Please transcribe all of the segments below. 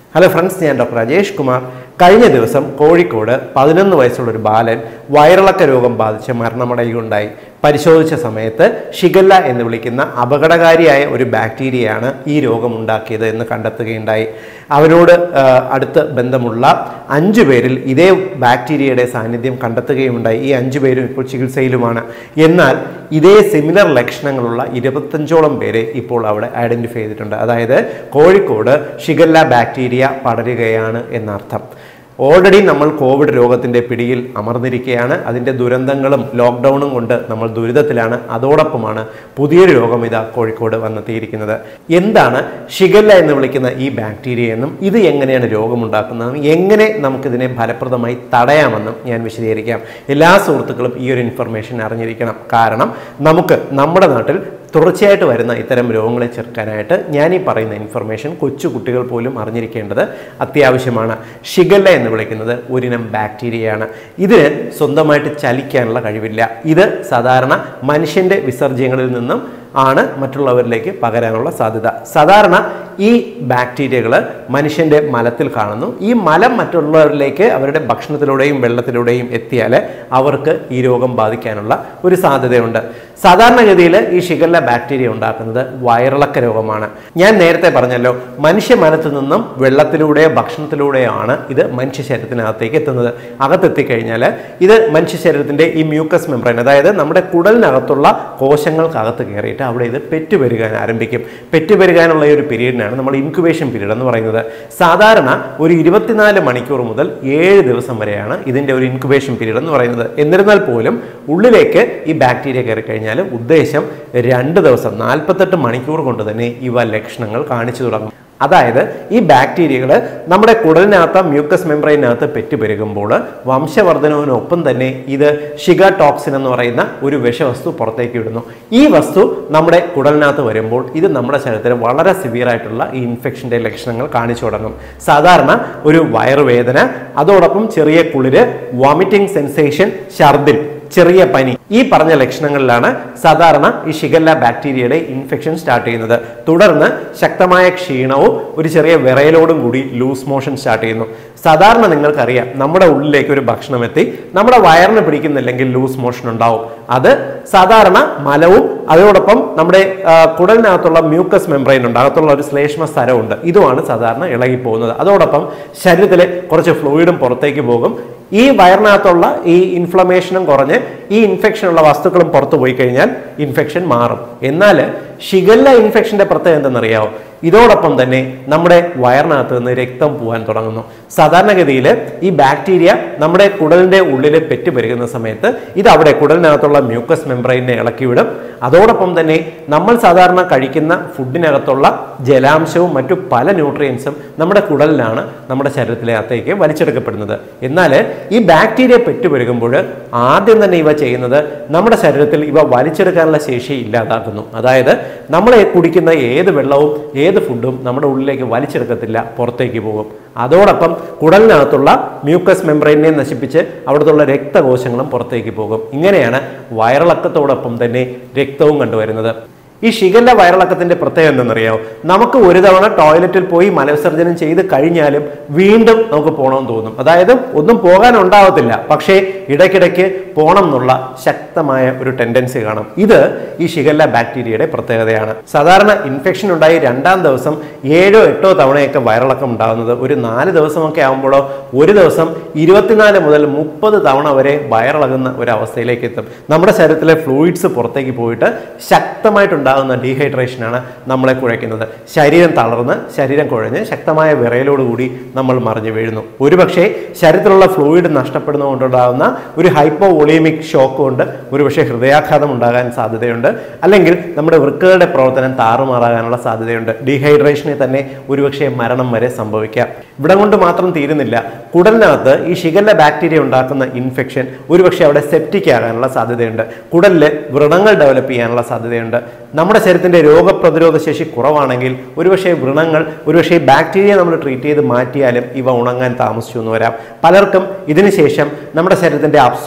hello friends ഞാൻ doctor Rajesh Kumar കഴിഞ്ഞ ദിവസം കോഴിക്കോട് പതിനൊന്ന് വയസ്സുള്ള ഒരു ബാലൻ വയറിളക്ക രോഗം ബാധിച്ച് മരണമടയുകയുണ്ടായി പരിശോധിച്ച സമയത്ത് ഷിഗല്ല എന്ന് വിളിക്കുന്ന അപകടകാരിയായ ഒരു ബാക്ടീരിയയാണ് ഈ രോഗം ഉണ്ടാക്കിയത് എന്ന് കണ്ടെത്തുകയുണ്ടായി അവരോട് ആ, അടുത്ത് ബന്ധമുള്ള അഞ്ചു പേരിൽ ഇതേ ബാക്ടീരിയയുടെ സാന്നിധ്യം കണ്ടെത്തുകയുണ്ടായി ഈ അഞ്ചു പേരും ഇപ്പോൾ ചികിത്സയിലുമാണ് എന്നാൽ ഇതേ സിമിലർ ലക്ഷണങ്ങളുള്ള ഇരുപത്തഞ്ചോളം പേരെ ഇപ്പോൾ അവിടെ ഐഡന്റിഫൈ ചെയ്തിട്ടുണ്ട് അതായത് കോഴിക്കോട് ഷിഗല്ല ബാക്ടീരിയ പടരുകയാണ് എന്നർത്ഥം ഓൾറെഡി നമ്മൾ കോവിഡ് രോഗത്തിൻ്റെ പിടിയിൽ അമർന്നിരിക്കുകയാണ് അതിൻ്റെ ദുരന്തങ്ങളും ലോക്ക്ഡൗണും കൊണ്ട് നമ്മൾ ദുരിതത്തിലാണ് അതോടൊപ്പമാണ് പുതിയൊരു രോഗം ഇതാ കോഴിക്കോട് വന്നെത്തിയിരിക്കുന്നത് എന്താണ് ഷിഗല്ല എന്ന് വിളിക്കുന്ന ഈ ബാക്ടീരിയ എന്നും ഇത് എങ്ങനെയാണ് രോഗമുണ്ടാക്കുന്നതെന്നും എങ്ങനെ നമുക്കിതിനെ ഫലപ്രദമായി തടയാമെന്നും ഞാൻ വിശദീകരിക്കാം എല്ലാ സുഹൃത്തുക്കളും ഈ ഒരു ഇൻഫർമേഷൻ അറിഞ്ഞിരിക്കണം കാരണം നമുക്ക് നമ്മുടെ നാട്ടിൽ തുടർച്ചയായിട്ട് വരുന്ന ഇത്തരം രോഗങ്ങളെ ചെറുക്കാനായിട്ട് ഞാൻ ഈ പറയുന്ന ഇൻഫർമേഷൻ കൊച്ചു കുട്ടികൾ പോലും അറിഞ്ഞിരിക്കേണ്ടത് അത്യാവശ്യമാണ് ഷിഗല്ല എന്ന് വിളിക്കുന്നത് ഒരിനം ബാക്ടീരിയയാണ് ഇതിന് സ്വന്തമായിട്ട് ചലിക്കാനുള്ള കഴിവില്ല ഇത് സാധാരണ മനുഷ്യൻ്റെ വിസർജ്യങ്ങളിൽ നിന്നും ആണ് മറ്റുള്ളവരിലേക്ക് പകരാനുള്ള സാധ്യത സാധാരണ ഈ ബാക്ടീരിയകൾ മനുഷ്യൻ്റെ മലത്തിൽ കാണുന്നു ഈ മലം മറ്റുള്ളവരിലേക്ക് അവരുടെ ഭക്ഷണത്തിലൂടെയും വെള്ളത്തിലൂടെയും എത്തിയാൽ അവർക്ക് ഈ രോഗം ബാധിക്കാനുള്ള ഒരു സാധ്യതയുണ്ട് സാധാരണഗതിയിൽ ഈ ഷിഗല്ല ബാക്ടീരിയ ഉണ്ടാക്കുന്നത് വയറിളക്ക രോഗമാണ് ഞാൻ നേരത്തെ പറഞ്ഞല്ലോ മനുഷ്യ മലത്തിൽ നിന്നും വെള്ളത്തിലൂടെയോ ഭക്ഷണത്തിലൂടെയോ ആണ് ഇത് മനുഷ്യ ശരീരത്തിനകത്തേക്ക് എത്തുന്നത് അകത്തെത്തിക്കഴിഞ്ഞാൽ ഇത് മനുഷ്യ ശരീരത്തിൻ്റെ ഈ മ്യൂക്കസ് മെംബ്രെയിൻ അതായത് നമ്മുടെ കുടലിനകത്തുള്ള കോശങ്ങൾക്കകത്ത് കയറിയിട്ട് അവിടെ ഇത് പെറ്റുപെരുകാൻ ആരംഭിക്കും പെറ്റുപെരുകാനുള്ള ഈ ഒരു പീരീഡിനാണ് നമ്മൾ ഇൻക്യുബേഷൻ പീരീഡ് എന്ന് പറയുന്നത് സാധാരണ ഒരു ഇരുപത്തിനാല് മണിക്കൂർ മുതൽ ഏഴ് ദിവസം വരെയാണ് ഇതിൻ്റെ ഒരു ഇൻക്യുബേഷൻ പീരീഡ് എന്ന് പറയുന്നത് എന്നിരുന്നാൽ പോലും ഉള്ളിലേക്ക് ഈ ബാക്ടീരിയ കയറി കഴിഞ്ഞാൽ ഉദ്ദേശം രണ്ട് ദിവസം നാൽപ്പത്തെട്ട് മണിക്കൂർ കൊണ്ട് തന്നെ ഇവ ലക്ഷണങ്ങൾ കാണിച്ചു തുടങ്ങും അതായത് ഈ ബാക്ടീരിയകൾ നമ്മുടെ കുടലിനകത്ത് മ്യൂക്കസ് മെംബ്രെയിനകത്ത് പെറ്റുപെരുകുമ്പോൾ വംശവർദ്ധനവിനൊപ്പം തന്നെ ഇത് ഷിഗ ടോക്സിൻ എന്ന് പറയുന്ന ഒരു വിഷവസ്തു പുറത്തേക്ക് വിടുന്നു ഈ വസ്തു നമ്മുടെ കുടലിനകത്ത് വരുമ്പോൾ ഇത് നമ്മുടെ ശരീരത്തിൽ വളരെ സിവിയർ ആയിട്ടുള്ള ഈ ഇൻഫെക്ഷൻ്റെ ലക്ഷണങ്ങൾ കാണിച്ചു തുടങ്ങും സാധാരണ ഒരു വയറുവേദന അതോടൊപ്പം ചെറിയ കുളിര് വോമിറ്റിംഗ് സെൻസേഷൻ ഛർദിൽ ചെറിയ പനി ഈ പറഞ്ഞ ലക്ഷണങ്ങളിലാണ് സാധാരണ ഈ ഷിഗല്ല ബാക്ടീരിയയുടെ ഇൻഫെക്ഷൻ സ്റ്റാർട്ട് ചെയ്യുന്നത് തുടർന്ന് ശക്തമായ ക്ഷീണവും ഒരു ചെറിയ വിറയലോടും കൂടി ലൂസ് മോഷൻ സ്റ്റാർട്ട് ചെയ്യുന്നു സാധാരണ നിങ്ങൾക്കറിയാം നമ്മുടെ ഉള്ളിലേക്ക് ഒരു ഭക്ഷണം എത്തി നമ്മുടെ വയറിന് പിടിക്കുന്നില്ലെങ്കിൽ ലൂസ് മോഷൻ ഉണ്ടാവും അത് സാധാരണ മലവും അതോടൊപ്പം നമ്മുടെ ആ, കുടലിനകത്തുള്ള മ്യൂക്കസ് മെംബ്രെയിൻ ഉണ്ട് അകത്തുള്ള ഒരു ശ്ലേഷ്മ സ്ഥലമുണ്ട് ഇതുമാണ് സാധാരണ ഇളകി പോകുന്നത് അതോടൊപ്പം ശരീരത്തിലെ കുറച്ച് ഫ്ലൂയിഡും പുറത്തേക്ക് പോകും ഈ വയറിനകത്തുള്ള ഈ ഇൻഫ്ലമേഷനും കുറഞ്ഞ് ഈ ഇൻഫെക്ഷനുള്ള വസ്തുക്കളും പുറത്തു പോയി കഴിഞ്ഞാൽ ഇൻഫെക്ഷൻ മാറും എന്നാൽ ഷിഗല്ല ഇൻഫെക്ഷന്റെ പ്രത്യേകത എന്തെന്നറിയാവോ ഇതോടൊപ്പം തന്നെ നമ്മുടെ വയറിനകത്ത് നിന്ന് രക്തം പോകാൻ തുടങ്ങുന്നു സാധാരണഗതിയിൽ ഈ ബാക്ടീരിയ നമ്മുടെ കുടലിന്റെ ഉള്ളിൽ പെറ്റുപെരുകുന്ന സമയത്ത് ഇത് അവിടെ കുടലിനകത്തുള്ള മ്യൂക്കസ് മെംബ്രെയിനെ ഇളക്കിവിടും അതോടൊപ്പം തന്നെ നമ്മൾ സാധാരണ കഴിക്കുന്ന ഫുഡിനകത്തുള്ള ജലാംശവും മറ്റു പല ന്യൂട്രിയൻസും നമ്മുടെ കുടലിലാണ് നമ്മുടെ ശരീരത്തിനകത്തേക്ക് വലിച്ചെടുക്കപ്പെടുന്നത് എന്നാൽ ഈ ബാക്ടീരിയ പെറ്റുപെരുകുമ്പോൾ ആദ്യം തന്നെ ഇവ ചെയ്യുന്നത് നമ്മുടെ ശരീരത്തിൽ ഇവ വലിച്ചെടുക്കാനുള്ള ശേഷി ഇല്ലാതാക്കുന്നു അതായത് നമ്മൾ കുടിക്കുന്ന ഏത് വെള്ളവും ഏത് ഫുഡും നമ്മുടെ ഉള്ളിലേക്ക് വലിച്ചെടുക്കത്തില്ല പുറത്തേക്ക് പോകും അതോടൊപ്പം കുടലിനകത്തുള്ള മ്യൂക്കസ് മെംബ്രെയിനെ നശിപ്പിച്ച് അവിടുത്തെ രക്തകോശങ്ങളും പുറത്തേക്ക് പോകും ഇങ്ങനെയാണ് വയറിളക്കത്തോടൊപ്പം തന്നെ രക്തവും കണ്ടുവരുന്നത് ഈ ഷിഗല്ല വയറിളക്കത്തിന്റെ പ്രത്യേകത എന്തെന്നറിയാമോ നമുക്ക് ഒരു തവണ ടോയ്ലറ്റിൽ പോയി മലവിസർജനം ചെയ്ത് കഴിഞ്ഞാലും വീണ്ടും നമുക്ക് പോകണമെന്ന് തോന്നും അതായത് ഒന്നും പോകാൻ ഉണ്ടാവത്തില്ല പക്ഷേ ഇടയ്ക്കിടയ്ക്ക് പോകണം എന്നുള്ള ശക്തമായ ഒരു ടെൻഡൻസി കാണും ഇത് ഈ ഷിഗല്ല ബാക്ടീരിയയുടെ പ്രത്യേകതയാണ് സാധാരണ ഇൻഫെക്ഷൻ ഉണ്ടായി രണ്ടാം ദിവസം ഏഴോ എട്ടോ തവണയൊക്കെ വയറിളക്കം ഉണ്ടാകുന്നത് ഒരു നാല് ദിവസമൊക്കെ ആകുമ്പോഴോ ഒരു ദിവസം ഇരുപത്തിനാല് മുതൽ മുപ്പത് തവണ വരെ വയറിളകുന്ന ഒരു അവസ്ഥയിലേക്ക് എത്തും നമ്മുടെ ശരീരത്തിലെ ഫ്ലൂയിഡ്സ് പുറത്തേക്ക് പോയിട്ട് ശക്തമായിട്ടുണ്ടാകുന്ന ഡീഹൈഡ്രേഷനാണ് നമ്മളെ കുഴയ്ക്കുന്നത് ശരീരം തളർന്ന് ശരീരം കുഴഞ്ഞ് ശക്തമായ വിറയലോടുകൂടി നമ്മൾ മറിഞ്ഞു വീഴുന്നു ഒരുപക്ഷെ ശരീരത്തിലുള്ള ഫ്ലൂയിഡ് നഷ്ടപ്പെടുന്നതുകൊണ്ടുണ്ടാകുന്ന ഒരു ഹൈപ്പോ വോളിയമിക് ഷോക്ക് കൊണ്ട് ഒരുപക്ഷെ ഹൃദയാഘാതം ഉണ്ടാകാൻ സാധ്യതയുണ്ട് അല്ലെങ്കിൽ നമ്മുടെ വൃക്കകളുടെ പ്രവർത്തനം താറുമാറാകാനുള്ള സാധ്യതയുണ്ട് ഡീഹൈഡ്രേഷനിൽ തന്നെ ഒരുപക്ഷെ മരണം വരെ സംഭവിക്കാം ഇവിടെ കൊണ്ട് മാത്രം തീരുന്നില്ല കുടലിനകത്ത് ഈ ഷിഗല്ല ബാക്ടീരിയ ഉണ്ടാക്കുന്ന ഇൻഫെക്ഷൻ ഒരുപക്ഷെ അവിടെ സെപ്റ്റിക് ആകാനുള്ള സാധ്യതയുണ്ട് കുടലിൽ വ്രണങ്ങൾ ഡെവലപ്പ് ചെയ്യാനുള്ള സാധ്യതയുണ്ട് നമ്മുടെ ശരീരത്തിന്റെ രോഗപ്രതിരോധ ശേഷി കുറവാണെങ്കിൽ ഒരുപക്ഷെ വ്രണങ്ങൾ ഒരുപക്ഷെ ബാക്ടീരിയ നമ്മൾ ട്രീറ്റ് ചെയ്ത് മാറ്റിയാലും ഇവ ഉണങ്ങാൻ താമസിച്ചു എന്ന് വരാം പലർക്കും ഇതിനുശേഷം നമ്മുടെ ശരീരത്തിന്റെ അബ്സോർപ്ഷൻ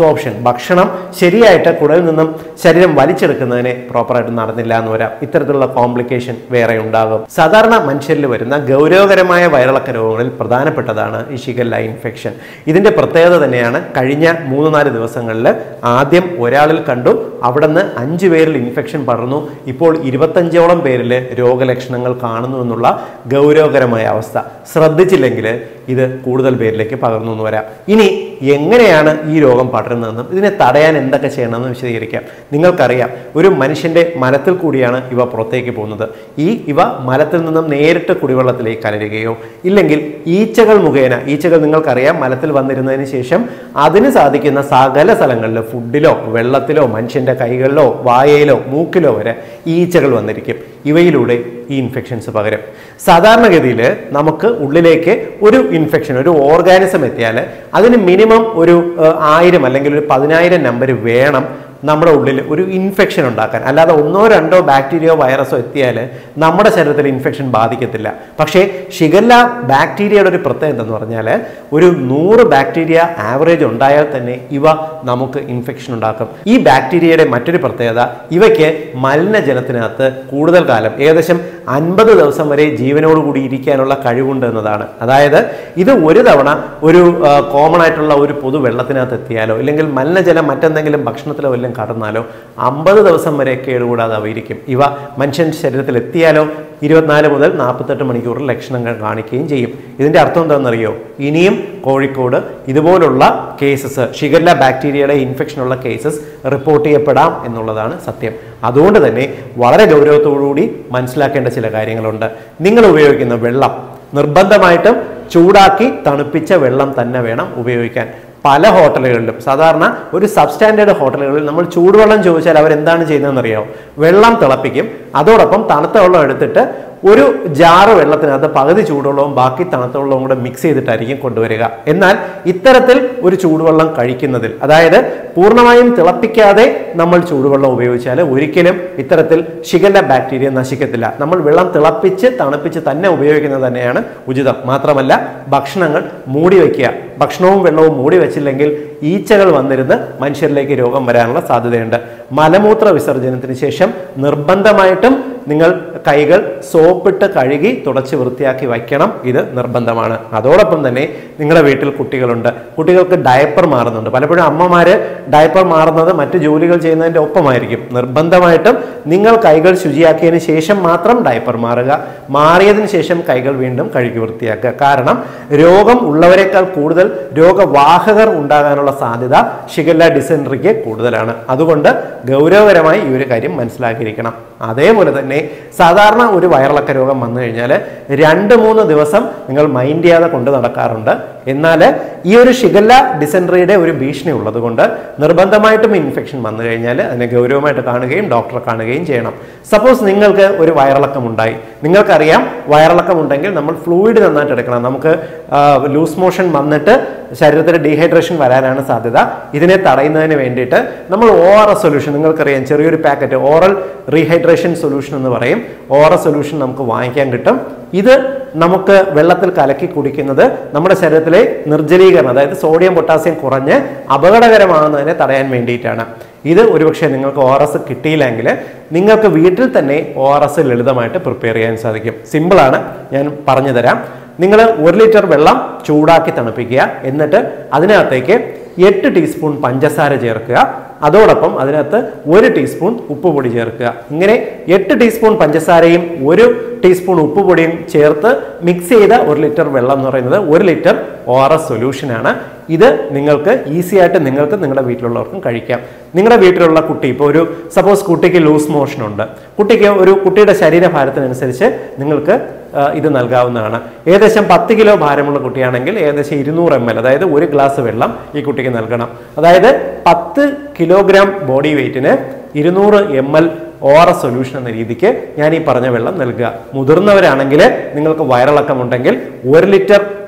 ഭക്ഷണം ശരിയായിട്ട് കുടലിൽ നിന്നും ശരീരം വലിച്ചെടുക്കുന്നതിന് പ്രോപ്പറായിട്ട് നടന്നില്ല എന്ന് വരാം ഇത്തരത്തിലുള്ള കോംപ്ലിക്കേഷൻ വേറെ ഉണ്ടാകും സാധാരണ മനുഷ്യരിൽ വരുന്ന ഗൗരവകരമായ വയറിളക്ക രോഗങ്ങളിൽ പ്രധാനപ്പെട്ടതാണ് ഈ ഷിഗല്ല ഇൻഫെക്ഷൻ ഇതിന്റെ പ്രത്യേകത തന്നെയാണ് കഴിഞ്ഞ മൂന്ന് നാല് ദിവസങ്ങളിൽ ആദ്യം ഒരാളിൽ കണ്ടു അവിടുന്ന് അഞ്ചു പേരിൽ ഇൻഫെക്ഷൻ പടർന്നു ഇപ്പോൾ ഇരുപത്തഞ്ചോളം പേരിൽ രോഗലക്ഷണങ്ങൾ കാണുന്നു എന്നുള്ള ഗൗരവകരമായ അവസ്ഥ ശ്രദ്ധിച്ചില്ലെങ്കിൽ ഇത് കൂടുതൽ പേരിലേക്ക് പകർന്നു എന്ന് വരാം ഇനി എങ്ങനെയാണ് ഈ രോഗം പടരുന്നതെന്നും ഇതിനെ തടയാൻ എന്തൊക്കെ ചെയ്യണമെന്ന് വിശദീകരിക്കാം നിങ്ങൾക്കറിയാം ഒരു മനുഷ്യന്റെ മലത്തിൽ കൂടിയാണ് ഇവ പുറത്തേക്ക് പോകുന്നത് ഈ ഇവ മലത്തിൽ നിന്നും നേരിട്ട് കുടിവെള്ളത്തിലേക്ക് കലരുകയോ ഇല്ലെങ്കിൽ ഈച്ചകൾ മുഖേന ഈച്ചകൾ നിങ്ങൾക്കറിയാം മലത്തിൽ വന്നിരുന്നതിന് ശേഷം അതിന് സാധിക്കുന്ന സകല സ്ഥലങ്ങളിലും ഫുഡിലോ വെള്ളത്തിലോ മനുഷ്യന്റെ കൈകളിലോ വായയിലോ മൂക്കിലോ വരെ ഈച്ചകൾ വന്നിരിക്കും ഇവയിലൂടെ ഈ ഇൻഫെക്ഷൻസ് പകരും സാധാരണഗതിയിൽ നമുക്ക് ഉള്ളിലേക്ക് ഒരു ഇൻഫെക്ഷൻ ഒരു ഓർഗാനിസം എത്തിയാൽ അതിന് മിനിമം ഒരു ഏഹ്, ആയിരം അല്ലെങ്കിൽ ഒരു പതിനായിരം നമ്പർ വേണം നമ്മുടെ ഉള്ളിൽ ഒരു ഇൻഫെക്ഷൻ ഉണ്ടാക്കാൻ അല്ലാതെ ഒന്നോ രണ്ടോ ബാക്ടീരിയോ വൈറസോ എത്തിയാൽ നമ്മുടെ ശരീരത്തിൽ ഇൻഫെക്ഷൻ ബാധിക്കത്തില്ല പക്ഷേ ഷിഗല്ല ബാക്ടീരിയയുടെ ഒരു പ്രത്യേകത എന്ന് പറഞ്ഞാൽ ഒരു നൂറ് ബാക്ടീരിയ ആവറേജ് ഉണ്ടായാൽ തന്നെ ഇവ നമുക്ക് ഇൻഫെക്ഷൻ ഉണ്ടാക്കും ഈ ബാക്ടീരിയയുടെ മറ്റൊരു പ്രത്യേകത ഇവയ്ക്ക് മലിനജലത്തിനകത്ത് കൂടുതൽ കാലം ഏകദേശം അൻപത് ദിവസം വരെ ജീവനോടുകൂടി ഇരിക്കാനുള്ള കഴിവുണ്ട് എന്നതാണ് അതായത് ഇത് ഒരു തവണ ഒരു കോമൺ ആയിട്ടുള്ള ഒരു പൊതു വെള്ളത്തിനകത്ത് എത്തിയാലോ ഇല്ലെങ്കിൽ മലിനജലം മറ്റെന്തെങ്കിലും ഭക്ഷണത്തിലോ വല്ലതും കടന്നാലോ അമ്പത് ദിവസം വരെ കേടുകൂടാതെ അവ ഇരിക്കും ഇവ മനുഷ്യൻ ശരീരത്തിൽ എത്തിയാലോ ഇരുപത്തിനാല് മുതൽ നാൽപ്പത്തെട്ട് മണിക്കൂറിൽ ലക്ഷണങ്ങൾ കാണിക്കുകയും ചെയ്യും ഇതിന്റെ അർത്ഥം എന്താണെന്നറിയോ ഇനിയും കോഴിക്കോട് ഇതുപോലുള്ള കേസസ് ഷിഗല്ല ബാക്ടീരിയയുടെ ഇൻഫെക്ഷനുള്ള കേസസ് റിപ്പോർട്ട് ചെയ്യപ്പെടാം എന്നുള്ളതാണ് സത്യം അതുകൊണ്ട് തന്നെ വളരെ ഗൗരവത്തോടുകൂടി മനസ്സിലാക്കേണ്ട ചില കാര്യങ്ങളുണ്ട് നിങ്ങൾ ഉപയോഗിക്കുന്ന വെള്ളം നിർബന്ധമായിട്ടും ചൂടാക്കി തണുപ്പിച്ച വെള്ളം തന്നെ വേണം ഉപയോഗിക്കാൻ പല ഹോട്ടലുകളിലും സാധാരണ ഒരു സബ്സ്റ്റാൻഡേർഡ് ഹോട്ടലുകളിൽ നമ്മൾ ചൂടുവെള്ളം ചോദിച്ചാൽ അവരെന്താണ് ചെയ്യുന്നതെന്ന് അറിയാമോ വെള്ളം തിളപ്പിക്കും അതോടൊപ്പം തണുത്ത വെള്ളം എടുത്തിട്ട് ഒരു ജാറ് വെള്ളത്തിനകത്ത് പകുതി ചൂടുവെള്ളവും ബാക്കി തണുത്ത വെള്ളവും കൂടെ മിക്സ് ചെയ്തിട്ടായിരിക്കും കൊണ്ടുവരിക എന്നാൽ ഇത്തരത്തിൽ ഒരു ചൂടുവെള്ളം കഴിക്കുന്നതിൽ അതായത് പൂർണ്ണമായും തിളപ്പിക്കാതെ നമ്മൾ ചൂടുവെള്ളം ഉപയോഗിച്ചാൽ ഒരിക്കലും ഇത്തരത്തിൽ ഷിഗല്ല ബാക്ടീരിയ നശിക്കത്തില്ല നമ്മൾ വെള്ളം തിളപ്പിച്ച് തണുപ്പിച്ച് തന്നെ ഉപയോഗിക്കുന്നത് തന്നെയാണ് ഉചിതം മാത്രമല്ല ഭക്ഷണങ്ങൾ മൂടി വയ്ക്കുക ഭക്ഷണവും വെള്ളവും മൂടി വെച്ചില്ലെങ്കിൽ ഈച്ചകൾ വന്നിരുന്ന് മനുഷ്യരിലേക്ക് രോഗം വരാനുള്ള സാധ്യതയുണ്ട് മലമൂത്ര വിസർജനത്തിന് ശേഷം നിർബന്ധമായിട്ടും നിങ്ങൾ കൈകൾ സോപ്പിട്ട് കഴുകി തുടച്ച് വൃത്തിയാക്കി വയ്ക്കണം ഇത് നിർബന്ധമാണ് അതോടൊപ്പം തന്നെ നിങ്ങളുടെ വീട്ടിൽ കുട്ടികളുണ്ട് കുട്ടികൾക്ക് ഡയപ്പർ മാറുന്നുണ്ട് പലപ്പോഴും അമ്മമാര് ഡയപ്പർ മാറുന്നത് മറ്റു ജോലികൾ ചെയ്യുന്നതിന്റെ ഒപ്പമായിരിക്കും നിർബന്ധമായിട്ടും നിങ്ങൾ കൈകൾ ശുചിയാക്കിയതിന് ശേഷം മാത്രം ഡയപ്പർ മാറുക മാറിയതിനു ശേഷം കൈകൾ വീണ്ടും കഴുകി വൃത്തിയാക്കുക കാരണം രോഗം ഉള്ളവരെക്കാൾ കൂടുതൽ രോഗവാഹകർ ഉണ്ടാകാനുള്ള സാധ്യത ഷിഗല്ല ഡിസെൻട്രിക്ക് കൂടുതലാണ് അതുകൊണ്ട് ഗൗരവകരമായി ഈ ഒരു കാര്യം മനസ്സിലാക്കിയിരിക്കണം അതേപോലെ തന്നെ സാധാരണ ഒരു വയറിളക്ക രോഗം വന്നു കഴിഞ്ഞാൽ രണ്ട് മൂന്ന് ദിവസം നിങ്ങൾ മൈൻഡ് ചെയ്യാതെ കൊണ്ട് നടക്കാറുണ്ട് എന്നാൽ ഈ ഒരു ഷിഗല്ല ഡിസെൻട്രിയുടെ ഒരു ഭീഷണി ഉള്ളത് കൊണ്ട് നിർബന്ധമായിട്ടും ഇൻഫെക്ഷൻ വന്നു കഴിഞ്ഞാൽ അതിനെ ഗൗരവമായിട്ട് കാണുകയും ഡോക്ടറെ കാണുകയും ചെയ്യണം സപ്പോസ് നിങ്ങൾക്ക് ഒരു വയറിളക്കം ഉണ്ടായി നിങ്ങൾക്കറിയാം വയറിളക്കം ഉണ്ടെങ്കിൽ നമ്മൾ ഫ്ലൂയിഡ് നന്നായിട്ട് എടുക്കണം നമുക്ക് ലൂസ് മോഷൻ വന്നിട്ട് ശരീരത്തിൽ ഡീഹൈഡ്രേഷൻ വരാനാണ് സാധ്യത ഇതിനെ തടയുന്നതിന് വേണ്ടിയിട്ട് നമ്മൾ ഒ ആർ എസ് സൊല്യൂഷൻ നിങ്ങൾക്കറിയാം ചെറിയൊരു പാക്കറ്റ് ഓറൽ റീഹൈഡ്രേഷൻ സൊല്യൂഷൻ എന്ന് പറയും ഒ ആർ എസ് സൊല്യൂഷൻ നമുക്ക് വാങ്ങിക്കാൻ കിട്ടും ഇത് നമുക്ക് വെള്ളത്തിൽ കലക്കി കുടിക്കുന്നത് നമ്മുടെ ശരീരത്തിലെ നിർജ്ജലീകരണം അതായത് സോഡിയം പൊട്ടാസ്യം കുറഞ്ഞ് അപകടകരമാകുന്നതിനെ തടയാൻ വേണ്ടിയിട്ടാണ് ഇത് ഒരുപക്ഷെ നിങ്ങൾക്ക് ഒ ആർ എസ് കിട്ടിയില്ലെങ്കിൽ നിങ്ങൾക്ക് വീട്ടിൽ തന്നെ ഒ ആർ എസ് ലളിതമായിട്ട് പ്രിപ്പയർ ചെയ്യാൻ സാധിക്കും സിമ്പിളാണ് ഞാൻ പറഞ്ഞു തരാം നിങ്ങൾ ഒരു ലിറ്റർ വെള്ളം ചൂടാക്കി തണുപ്പിക്കുക എന്നിട്ട് അതിനകത്തേക്ക് എട്ട് ടീസ്പൂൺ പഞ്ചസാര ചേർക്കുക അതോടൊപ്പം അതിനകത്ത് ഒരു ടീസ്പൂൺ ഉപ്പുപൊടി ചേർക്കുക ഇങ്ങനെ എട്ട് ടീസ്പൂൺ പഞ്ചസാരയും ഒരു ടീസ്പൂൺ ഉപ്പുപൊടിയും ചേർത്ത് മിക്സ് ചെയ്ത ഒരു ലിറ്റർ വെള്ളം എന്ന് പറയുന്നത് ഒരു ലിറ്റർ ഒ ആർ എസ് സൊല്യൂഷനാണ് ഇത് നിങ്ങൾക്ക് ഈസി ആയിട്ട് നിങ്ങൾക്ക് നിങ്ങളുടെ വീട്ടിലുള്ളവർക്കും കഴിക്കാം നിങ്ങളുടെ വീട്ടിലുള്ള കുട്ടി ഇപ്പോൾ ഒരു സപ്പോസ് കുട്ടിക്ക് ലൂസ് മോഷൻ ഉണ്ട് കുട്ടിക്ക് ഒരു കുട്ടിയുടെ ശരീരഭാരത്തിനനുസരിച്ച് നിങ്ങൾക്ക് ആ, ഇത് നൽകാവുന്നതാണ് ഏകദേശം പത്ത് കിലോ ഭാരമുള്ള കുട്ടിയാണെങ്കിൽ ഏകദേശം ഇരുന്നൂറ് എം എൽ അതായത് ഒരു ഗ്ലാസ് വെള്ളം ഈ കുട്ടിക്ക് നൽകണം അതായത് പത്ത് കിലോഗ്രാം ബോഡി വെയിറ്റിന് ഇരുന്നൂറ് M L O R S solution എന്ന രീതിക്ക് ഞാൻ ഈ പറഞ്ഞ വെള്ളം നൽകുക മുതിർന്നവരാണെങ്കിൽ നിങ്ങൾക്ക് വയറിളക്കം ഉണ്ടെങ്കിൽ ഒരു ലിറ്റർ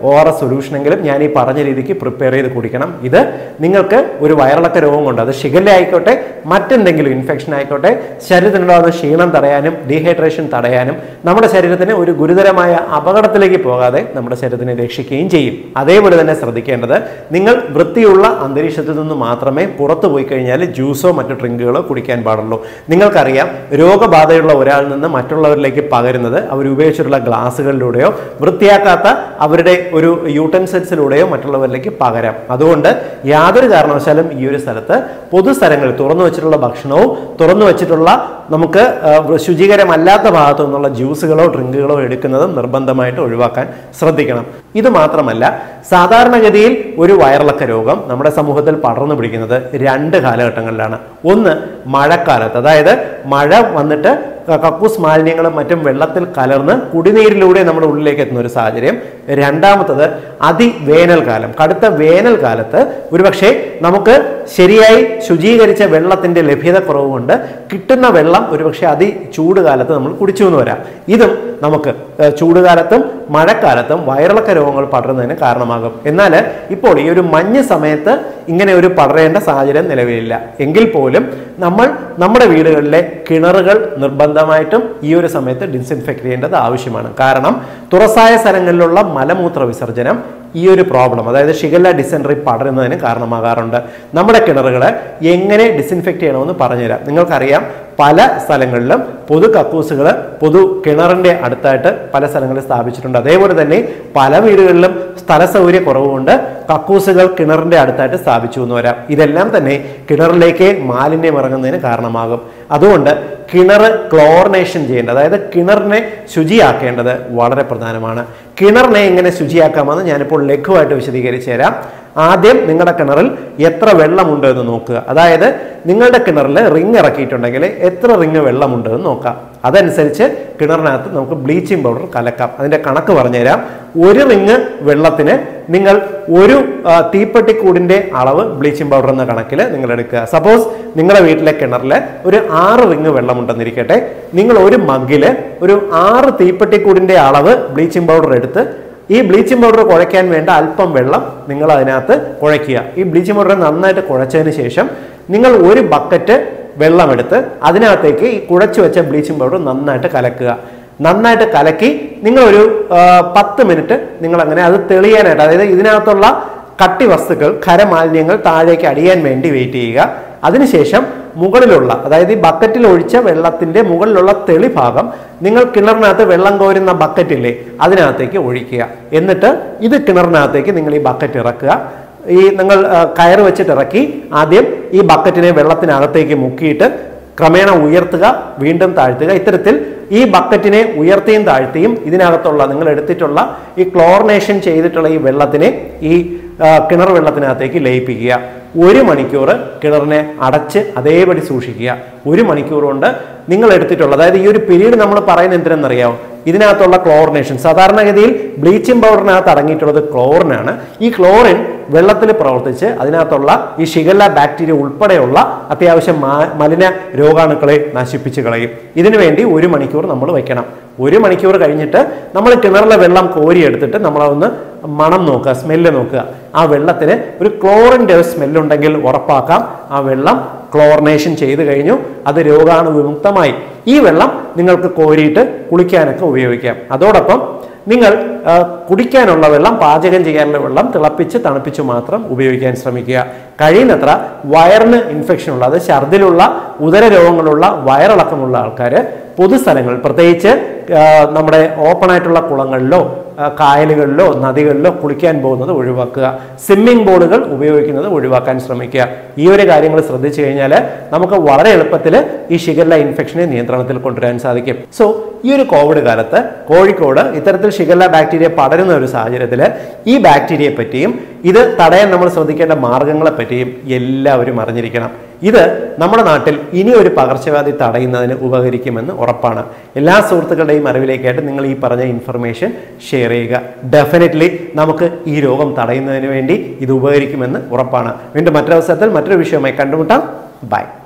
ഒ ആർ എസ് സൊല്യൂഷനെങ്കിലും ഞാൻ ഈ പറഞ്ഞ രീതിക്ക് പ്രിപ്പയർ ചെയ്ത് കുടിക്കണം ഇത് നിങ്ങൾക്ക് ഒരു വയറിളക്ക രോഗം കൊണ്ട് അത് ഷിഗല്ല ആയിക്കോട്ടെ മറ്റെന്തെങ്കിലും ഇൻഫെക്ഷൻ ആയിക്കോട്ടെ ശരീരത്തിനുണ്ടാകുന്ന ക്ഷീണം തടയാനും ഡീഹൈഡ്രേഷൻ തടയാനും നമ്മുടെ ശരീരത്തിന് ഒരു ഗുരുതരമായ അപകടത്തിലേക്ക് പോകാതെ നമ്മുടെ ശരീരത്തിനെ രക്ഷിക്കുകയും ചെയ്യും അതേപോലെ തന്നെ ശ്രദ്ധിക്കേണ്ടത് നിങ്ങൾ വൃത്തിയുള്ള അന്തരീക്ഷത്തിൽ നിന്ന് മാത്രമേ പുറത്തു പോയി കഴിഞ്ഞാൽ ജ്യൂസോ മറ്റു ഡ്രിങ്കുകളോ കുടിക്കാൻ പാടുള്ളൂ നിങ്ങൾക്കറിയാം രോഗബാധയുള്ള ഒരാളിൽ നിന്ന് മറ്റുള്ളവരിലേക്ക് പകരുന്നത് അവർ ഉപയോഗിച്ചിട്ടുള്ള ഗ്ലാസുകളിലൂടെയോ വൃത്തിയാക്കാത്ത അവരുടെ ഒരു യൂട്ടൻസിൽസിലൂടെയോ മറ്റുള്ളവരിലേക്ക് പകരാം അതുകൊണ്ട് യാതൊരു കാരണവശാലും ഈ ഒരു സ്ഥലത്ത് പൊതുസ്ഥലങ്ങളിൽ തുറന്നു വെച്ചിട്ടുള്ള ഭക്ഷണവും തുറന്നു വെച്ചിട്ടുള്ള നമുക്ക് ആ, ശുചീകരമല്ലാത്ത ഭാഗത്തു നിന്നുള്ള ജ്യൂസുകളോ ഡ്രിങ്കുകളോ എടുക്കുന്നതും നിർബന്ധമായിട്ട് ഒഴിവാക്കാൻ ശ്രദ്ധിക്കണം ഇത് മാത്രമല്ല സാധാരണഗതിയിൽ ഒരു വയറിളക്ക രോഗം നമ്മുടെ സമൂഹത്തിൽ പടർന്നു പിടിക്കുന്നത് രണ്ട് കാലഘട്ടങ്ങളിലാണ് ഒന്ന് മഴക്കാലത്ത് അതായത് മഴ വന്നിട്ട് ക- കക്കൂസ് മാലിന്യങ്ങളും മറ്റും വെള്ളത്തിൽ കലർന്ന് കുടിനീരിലൂടെ നമ്മുടെ ഉള്ളിലേക്ക് എത്തുന്ന ഒരു സാഹചര്യം രണ്ടാമത്തത് അതിവേനൽക്കാലം കടുത്ത വേനൽക്കാലത്ത് ഒരുപക്ഷെ നമുക്ക് ശരിയായി ശുചീകരിച്ച വെള്ളത്തിന്റെ ലഭ്യത കുറവ് കൊണ്ട് കിട്ടുന്ന വെള്ളം ഒരുപക്ഷെ അതി ചൂട് കാലത്ത് നമ്മൾ കുടിച്ചു എന്ന് വരാം ഇതും നമുക്ക് ഏഹ്, ചൂടുകാലത്തും മഴക്കാലത്തും വയറിളക്ക രോഗങ്ങൾ പടരുന്നതിന് കാരണമാകും എന്നാൽ ഇപ്പോൾ ഈ ഒരു മഞ്ഞ് സമയത്ത് ഇങ്ങനെ ഒരു പടരേണ്ട സാഹചര്യം നിലവിലില്ല എങ്കിൽ പോലും നമ്മൾ നമ്മുടെ വീടുകളിലെ കിണറുകൾ നിർബന്ധമായിട്ടും ഈ ഒരു സമയത്ത് ഡിസിൻഫെക്ട് ചെയ്യേണ്ടത് ആവശ്യമാണ് കാരണം തുറസായ സ്ഥലങ്ങളിലുള്ള മലമൂത്ര വിസർജനം ഈ ഒരു പ്രോബ്ലം അതായത് ഷിഗല്ല ഡിസെൻട്രി പടരുന്നതിന് കാരണമാകാറുണ്ട് നമ്മുടെ കിണറുകളെ എങ്ങനെ ഡിസിൻഫെക്ട് ചെയ്യണമെന്ന് പറഞ്ഞുതരാം നിങ്ങൾക്കറിയാം പല സ്ഥലങ്ങളിലും പൊതു കക്കൂസുകൾ പൊതു കിണറിന്റെ അടുത്തായിട്ട് പല സ്ഥലങ്ങളിൽ സ്ഥാപിച്ചിട്ടുണ്ട് അതേപോലെ തന്നെ പല വീടുകളിലും സ്ഥല സൗകര്യ കുറവുകൊണ്ട് കക്കൂസുകൾ കിണറിന്റെ അടുത്തായിട്ട് സ്ഥാപിച്ചു എന്ന് വരാം ഇതെല്ലാം തന്നെ കിണറിലേക്ക് മാലിന്യം ഇറങ്ങുന്നതിന് കാരണമാകും അതുകൊണ്ട് കിണർ ക്ലോറിനേഷൻ ചെയ്യേണ്ടത് അതായത് കിണറിനെ ശുചിയാക്കേണ്ടത് വളരെ പ്രധാനമാണ് കിണറിനെ എങ്ങനെ ശുചിയാക്കാമെന്ന് ഞാനിപ്പോൾ ലഘുവായിട്ട് വിശദീകരിച്ചു തരാം ആദ്യം നിങ്ങളുടെ കിണറിൽ എത്ര വെള്ളമുണ്ട് എന്ന് നോക്കുക അതായത് നിങ്ങളുടെ കിണറിൽ റിങ് ഇറക്കിയിട്ടുണ്ടെങ്കിൽ എത്ര റിങ് വെള്ളമുണ്ട് എന്ന് നോക്കാം അതനുസരിച്ച് കിണറിനകത്ത് നമുക്ക് ബ്ലീച്ചിങ് പൗഡർ കലക്കാം അതിന്റെ കണക്ക് പറഞ്ഞുതരാം ഒരു റിങ് വെള്ളത്തിന് നിങ്ങൾ ഒരു ആ, തീപ്പെട്ടിക്കൂടിന്റെ അളവ് ബ്ലീച്ചിങ് പൗഡർ എന്ന കണക്കിൽ നിങ്ങൾ എടുക്കുക സപ്പോസ് നിങ്ങളുടെ വീട്ടിലെ കിണറിൽ ഒരു ആറ് റിങ് വെള്ളമുണ്ടെന്നിരിക്കട്ടെ നിങ്ങൾ ഒരു മഗ്ഗിൽ ഒരു ആറ് തീപ്പെട്ടിക്കൂടിന്റെ അളവ് ബ്ലീച്ചിങ് പൗഡർ എടുത്ത് ഈ ബ്ലീച്ചിങ് പൗഡർ കുഴയ്ക്കാൻ വേണ്ട അല്പം വെള്ളം നിങ്ങൾ അതിനകത്ത് കുഴയ്ക്കുക ഈ ബ്ലീച്ചിങ് പൗഡർ നന്നായിട്ട് കുഴച്ചതിന് ശേഷം നിങ്ങൾ ഒരു ബക്കറ്റ് വെള്ളമെടുത്ത് അതിനകത്തേക്ക് ഈ കുഴച്ചു വെച്ച ബ്ലീച്ചിങ് പൗഡർ നന്നായിട്ട് കലക്കുക നന്നായിട്ട് കലക്കി നിങ്ങൾ ഒരു ആ, പത്ത് മിനിറ്റ് നിങ്ങൾ അങ്ങനെ അത് തെളിയാനായിട്ട് അതായത് ഇതിനകത്തുള്ള കട്ടി വസ്തുക്കൾ ഖരമാലിന്യങ്ങൾ താഴേക്ക് അടിയാൻ വേണ്ടി വെയിറ്റ് ചെയ്യുക അതിനുശേഷം മുകളിലുള്ള അതായത് ഈ ബക്കറ്റിൽ ഒഴിച്ച വെള്ളത്തിന്റെ മുകളിലുള്ള തെളി ഭാഗം നിങ്ങൾ കിണറിനകത്ത് വെള്ളം കോരുന്ന ബക്കറ്റില്ലേ അതിനകത്തേക്ക് ഒഴിക്കുക എന്നിട്ട് ഇത് കിണറിനകത്തേക്ക് നിങ്ങൾ ഈ ബക്കറ്റ് ഇറക്കുക ഈ നിങ്ങൾ ആ, കയറ് വെച്ചിട്ട് ഇറക്കി ആദ്യം ഈ ബക്കറ്റിനെ വെള്ളത്തിനകത്തേക്ക് മുക്കിയിട്ട് ക്രമേണ ഉയർത്തുക വീണ്ടും താഴ്ത്തുക ഇത്തരത്തിൽ ഈ ബക്കറ്റിനെ ഉയർത്തിയും താഴ്ത്തിയും ഇതിനകത്തുള്ള നിങ്ങൾ എടുത്തിട്ടുള്ള ഈ ക്ലോറിനേഷൻ ചെയ്തിട്ടുള്ള ഈ വെള്ളത്തിനെ ഈ ആ, കിണർ വെള്ളത്തിനകത്തേക്ക് ലയിപ്പിക്കുക ഒരു മണിക്കൂർ കിണറിനെ അടച്ച് അതേപടി സൂക്ഷിക്കുക ഒരു മണിക്കൂർ കൊണ്ട് നിങ്ങൾ എടുത്തിട്ടുള്ള അതായത് ഈ ഒരു പീരീഡ് നമ്മൾ പറയുന്നത് എന്തിനെന്നറിയാമോ ഇതിനകത്തുള്ള ക്ലോറിനേഷൻ സാധാരണഗതിയിൽ ബ്ലീച്ചിങ് പൗഡറിനകത്ത് അടങ്ങിയിട്ടുള്ളത് ക്ലോറിനാണ് ഈ ക്ലോറിൻ വെള്ളത്തിൽ പ്രവർത്തിച്ച് അതിനകത്തുള്ള ഈ ഷിഗല്ല ബാക്ടീരിയ ഉൾപ്പെടെയുള്ള അത്യാവശ്യം മാ- മലിന രോഗാണുക്കളെ നശിപ്പിച്ച് കളയും ഇതിനു വേണ്ടി ഒരു മണിക്കൂർ നമ്മൾ വയ്ക്കണം ഒരു മണിക്കൂർ കഴിഞ്ഞിട്ട് നമ്മൾ കിണറിലെ വെള്ളം കോരിയെടുത്തിട്ട് നമ്മളതൊന്ന് മണം നോക്കുക സ്മെല്ല് നോക്കുക ആ വെള്ളത്തിന് ഒരു ക്ലോറിൻ്റെ ഒരു സ്മെല്ലുണ്ടെങ്കിൽ ഉറപ്പാക്കാം ആ വെള്ളം ക്ലോറിനേഷൻ ചെയ്ത് കഴിഞ്ഞു അത് രോഗാണു വിമുക്തമായി ഈ വെള്ളം നിങ്ങൾക്ക് കോരിയിട്ട് കുളിക്കാനൊക്കെ ഉപയോഗിക്കാം അതോടൊപ്പം നിങ്ങൾ ആ, കുടിക്കാനുള്ള വെള്ളം പാചകം ചെയ്യാനുള്ള വെള്ളം തിളപ്പിച്ച് തണുപ്പിച്ച് മാത്രം ഉപയോഗിക്കാൻ ശ്രമിക്കുക കഴിയുന്നത്ര വയറിന് ഇൻഫെക്ഷൻ ഉള്ള അത് ഛർദിലുള്ള ഉദര രോഗങ്ങളുള്ള വയറിളക്കമുള്ള ആൾക്കാർ പൊതുസ്ഥലങ്ങൾ പ്രത്യേകിച്ച് ആ, നമ്മുടെ ഓപ്പൺ ആയിട്ടുള്ള കുളങ്ങളിലോ ആ, കായലുകളിലോ നദികളിലോ കുളിക്കാൻ പോകുന്നത് ഒഴിവാക്കുക സ്വിമ്മിംഗ് പൂളുകൾ ഉപയോഗിക്കുന്നത് ഒഴിവാക്കാൻ ശ്രമിക്കുക ഈ ഒരു കാര്യങ്ങൾ ശ്രദ്ധിച്ചു കഴിഞ്ഞാൽ നമുക്ക് വളരെ എളുപ്പത്തിൽ ഈ ഷിഗല്ല ഇൻഫെക്ഷനെ നിയന്ത്രണത്തിൽ കൊണ്ടുവരാൻ സാധിക്കും സോ ഈ ഒരു കോവിഡ് കാലത്ത് കോഴിക്കോട് ഇത്തരത്തിൽ ഷിഗല്ല ബാക്ടീരിയ പടരുന്ന ഒരു സാഹചര്യത്തിൽ ഈ ബാക്ടീരിയയെ പറ്റിയും ഇത് തടയാൻ നമ്മൾ ശ്രദ്ധിക്കേണ്ട മാർഗങ്ങളെ പറ്റിയും എല്ലാവരും അറിഞ്ഞിരിക്കണം ഇത് നമ്മുടെ നാട്ടിൽ ഇനി ഒരു പകർച്ചവ്യാധി തടയുന്നതിന് ഉപകരിക്കുമെന്ന് ഉറപ്പാണ് എല്ലാ സുഹൃത്തുക്കളുടെയും അറിവിലേക്കായിട്ട് നിങ്ങൾ ഈ പറഞ്ഞ ഇൻഫർമേഷൻ ഷെയർ ചെയ്യുക ഡെഫിനറ്റ്ലി നമുക്ക് ഈ രോഗം തടയുന്നതിന് വേണ്ടി ഇത് ഉപകരിക്കുമെന്ന് ഉറപ്പാണ് വീണ്ടും മറ്റൊരവസരത്തിൽ മറ്റൊരു വിഷയവുമായി കണ്ടുമുട്ടാം ബൈ